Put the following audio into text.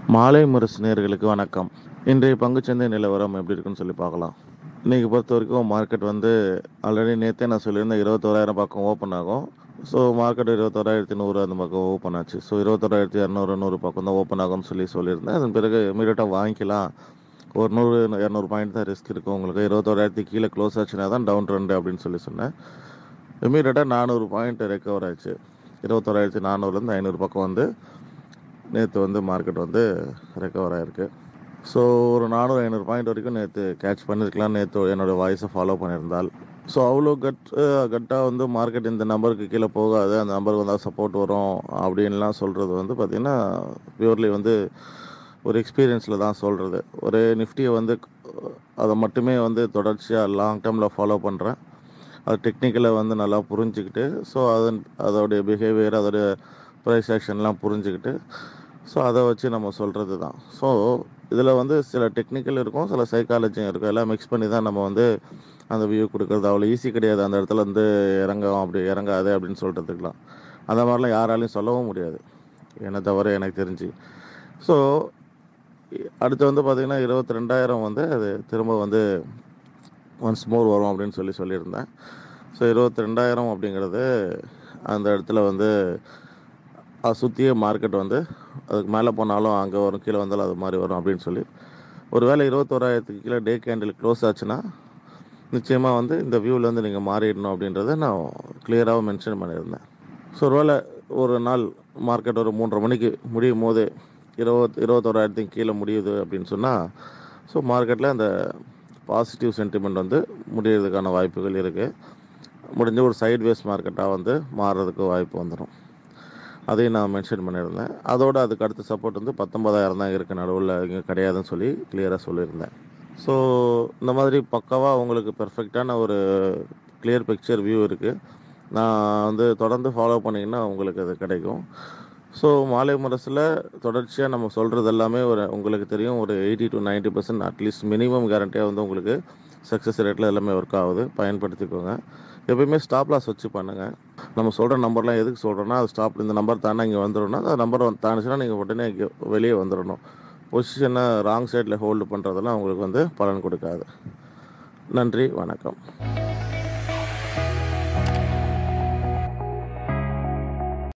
மாலை முரசு நேயர்களுக்கு வணக்கம் இன்றைய பங்குச்சந்தை நிலவரம் எப்படி இருக்குன்னு சொல்லி பார்க்கலாம் இன்னைக்கு பொறுத்த வரைக்கும் மார்க்கெட் வந்து ஆல்ரெடி நேற்றே நான் சொல்லியிருந்தேன் இருபத்தோராயிரம் பக்கம் ஓப்பன் ஆகும் ஸோ மார்க்கெட் இருபத்தோராயிரத்தி நூறு அந்த பக்கம் ஓப்பன் ஆச்சு ஸோ இருபத்தோராயிரத்தி இரநூறு நூறு பக்கம் தான் ஓப்பன் ஆகும்னு சொல்லி சொல்லியிருந்தேன் அதன் பிறகு இமீடியட்டாக வாங்கிக்கலாம் ஒரு நூறு இரநூறு பாயிண்ட் தான் ரிஸ்க் இருக்கும் உங்களுக்கு இருபத்தோராயிரத்தி கீழே க்ளோஸ் ஆச்சுன்னா தான் டவுன் ட்ரெண்டு அப்படின்னு சொல்லி சொன்னேன் இமீடியட்டாக நானூறு பாயிண்ட் ரெக்கவர் ஆச்சு இருபத்தோராயிரத்தி நானூறுலேருந்து ஐநூறு பக்கம் வந்து நேற்று வந்து மார்க்கெட் வந்து ரெக்கவர் ஆகிருக்கு ஸோ ஒரு நானூறு ஐநூறு பாயிண்ட் வரைக்கும் நேற்று கேட்ச் பண்ணியிருக்கலாம் நேற்று என்னோடய வாய்ஸை ஃபாலோ பண்ணியிருந்தால் ஸோ அவ்வளோ கட் கட்டாக வந்து மார்க்கெட் இந்த நம்பருக்கு கீழே போகாது அந்த நம்பருக்கு வந்தால் சப்போர்ட் வரும் அப்படின்லாம் சொல்கிறது வந்து பார்த்திங்கன்னா பியூர்லி வந்து ஒரு எக்ஸ்பீரியன்ஸில் தான் சொல்கிறது ஒரு நிஃப்டியை வந்து அதை மட்டுமே வந்து தொடர்ச்சியாக லாங் டேர்மில் ஃபாலோ பண்ணுறேன் அது டெக்னிக்கலை வந்து நல்லா புரிஞ்சுக்கிட்டு ஸோ அதன் அதோடைய பிஹேவியர் அதோடைய ப்ரைஸ் ஆக்ஷன்லாம் புரிஞ்சுக்கிட்டு ஸோ அதை வச்சு நம்ம சொல்கிறது தான் ஸோ இதில் வந்து சில டெக்னிக்கல் இருக்கும் சில சைக்காலஜியும் இருக்கும் எல்லாம் மிக்ஸ் பண்ணி தான் நம்ம வந்து அந்த வியூ கொடுக்குறது அவ்வளோ ஈஸி கிடையாது அந்த இடத்துல வந்து இறங்கும் அப்படி இறங்காது அப்படின்னு சொல்கிறதுக்கெலாம் அந்த மாதிரிலாம் யாராலையும் சொல்லவும் முடியாது என்னை தவிர எனக்கு தெரிஞ்சு ஸோ அடுத்து வந்து பார்த்திங்கன்னா இருபத்தி ரெண்டாயிரம் வந்து அது திரும்ப வந்து ஒன்ஸ் மோர் வரும் அப்படின்னு சொல்லி சொல்லியிருந்தேன் ஸோ இருபத்தி ரெண்டாயிரம் அப்படிங்கிறது அந்த இடத்துல வந்து அதை சுற்றியே மார்க்கெட் வந்து அதுக்கு மேலே போனாலும் அங்கே வரும் கீழே வந்தாலும் அது மாதிரி வரும் அப்படின்னு சொல்லி ஒரு வேளை இருபத்தோராயிரத்துக்கு கீழே டே கேண்டில் க்ளோஸ் ஆச்சுன்னா நிச்சயமாக வந்து இந்த வியூவில் வந்து நீங்கள் மாறிடணும் அப்படின்றத நான் கிளியராக மென்ஷன் பண்ணியிருந்தேன் ஸோ ஒரு வேளை ஒரு நாள் மார்க்கெட் ஒரு மூன்றரை மணிக்கு முடியும் போது இருபத் இருபத்தோராயிரத்துக்கு கீழே முடியுது அப்படின்னு சொன்னால் ஸோ மார்க்கெட்டில் அந்த பாசிட்டிவ் சென்டிமெண்ட் வந்து முடியறதுக்கான வாய்ப்புகள் இருக்குது முடிஞ்ச ஒரு சைட் வேஸ் மார்க்கெட்டாக வந்து மாறுறதுக்கு வாய்ப்பு வந்துடும் அதையும் நான் மென்ஷன் பண்ணியிருந்தேன் அதோடு அதுக்கு அடுத்த சப்போர்ட் வந்து பத்தொன்பதாயிரம் தான் இருக்குது நடுவில் இங்கே கிடையாதுன்னு சொல்லி கிளியராக சொல்லியிருந்தேன் ஸோ இந்த மாதிரி பக்காவாக உங்களுக்கு பெர்ஃபெக்டான ஒரு கிளியர் பிக்சர் வியூ இருக்குது நான் வந்து தொடர்ந்து ஃபாலோ பண்ணிங்கன்னா உங்களுக்கு அது கிடைக்கும் ஸோ மாலை முரசில் தொடர்ச்சியாக நம்ம சொல்கிறது எல்லாமே ஒரு உங்களுக்கு தெரியும் ஒரு eighty to ninety percent at least minimum கேரண்டியாக வந்து உங்களுக்கு சக்ஸஸ் ரேட்டில் எல்லாமே ஒர்க் ஆகுது பயன்படுத்திக்கோங்க எப்பயுமே ஸ்டாப் லாஸ் வச்சு பண்ணுங்கள் நம்ம சொல்கிற நம்பர்லாம் எதுக்கு சொல்கிறோன்னா அது ஸ்டாப் இந்த நம்பர் தானே இங்கே வந்துடும்னா அந்த நம்பர் தாண்டிச்சுன்னா நீங்கள் உடனே இங்கே வெளியே வந்துடணும் பொசிஷனை ராங் சைடில் ஹோல்டு பண்ணுறதெல்லாம் உங்களுக்கு வந்து பலன் கொடுக்காது நன்றி வணக்கம்